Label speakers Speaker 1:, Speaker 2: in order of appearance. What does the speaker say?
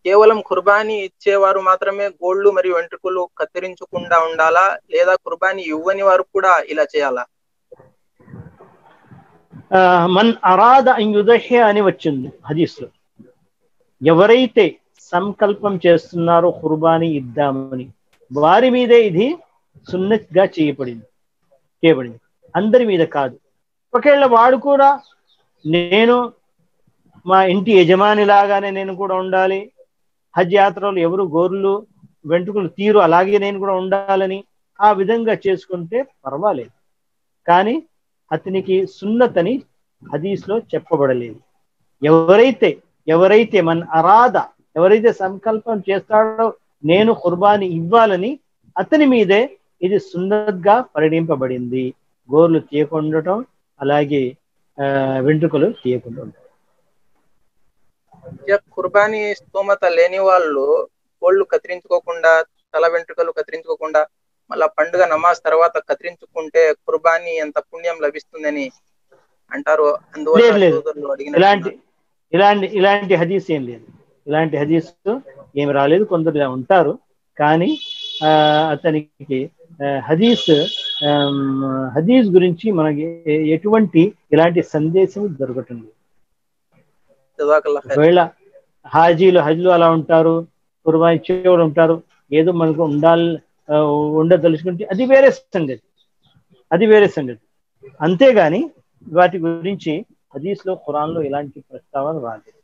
Speaker 1: కేవలం కుర్బానీ ఇచ్చేవారు మాత్రమే గోళ్ళు మరియు వెంట్రుకలు కత్తిరించకుండా ఉండాలా లేదా కుర్బానీ ఇవ్వని వారు కూడా ఇలా చేయాలా
Speaker 2: ఆ, మన్ అరాద యుదహ్య అని వచ్చింది హదీస్లో ఎవరైతే సంకల్పం చేస్తున్నారో కుర్బానీ ఇద్దామని వారి మీదే ఇది సున్నత్గా చేయబడింది చేయబడింది అందరి మీద కాదు ఒకవేళ వాడు కూడా నేను మా ఇంటి యజమాని లాగానే నేను కూడా ఉండాలి హజ్ యాత్రలు ఎవరు గోర్లు వెంట్రుకలు తీరు అలాగే నేను కూడా ఉండాలని ఆ విధంగా చేసుకుంటే పర్వాలేదు కానీ అతనికి సున్నత్ అని హదీస్లో చెప్పబడలేదు ఎవరైతే ఎవరైతే మన అరాధ ఎవరైతే సంకల్పం చేస్తాడో నేను కుర్బానీ ఇవ్వాలని అతని మీదే ఇది సున్నత్గా పరిణింపబడింది గోర్లు తీయకుండటం అలాగే ఆ, వెంట్రుకలు తీయకుండా ఉండటం
Speaker 1: ఇక కుర్బానీ స్తోమత లేని వాళ్ళు గోళ్ళు కత్తిరించుకోకుండా తల వెంట్రుకలు కత్తిరించుకోకుండా మళ్ళా పండుగ నమాజ్ తర్వాత కత్తిరించుకుంటే కుర్బానీ ఎంత పుణ్యం లభిస్తుందని అంటారు అందువల్ల
Speaker 2: లేదు, లేదు.
Speaker 1: సోదరులు అడిగినట్టున్నారు.
Speaker 2: ఇలాంటి ఇలాంటి ఇలాంటి హదీస్ ఏం లేదు ఇలాంటి హదీస్ ఏమి రాలేదు కొందరు ఇలా ఉంటారు కానీ ఆ, అతనికి ఆ, హదీస్ ఆమ్, హదీస్ గురించి మనకి ఎ- ఎటువంటి ఇలాంటి సందేశం దొరకటం లేదు
Speaker 1: జజాకల్లా ఖైర్.
Speaker 2: ఒకవేళ హాజీలు హజ్లు అలా ఉంటారు కుర్బా ఇచ్చేవాడు ఉంటారు ఏదో మనకు ఉండాలి ఆ, ఉండదలుచుకుంటే అది వేరే సంగతి అది వేరే సంగతి అంతేగాని వాటి గురించి హదీస్లో ఖురాన్లో ఇలాంటి ప్రస్తావన రాలేదు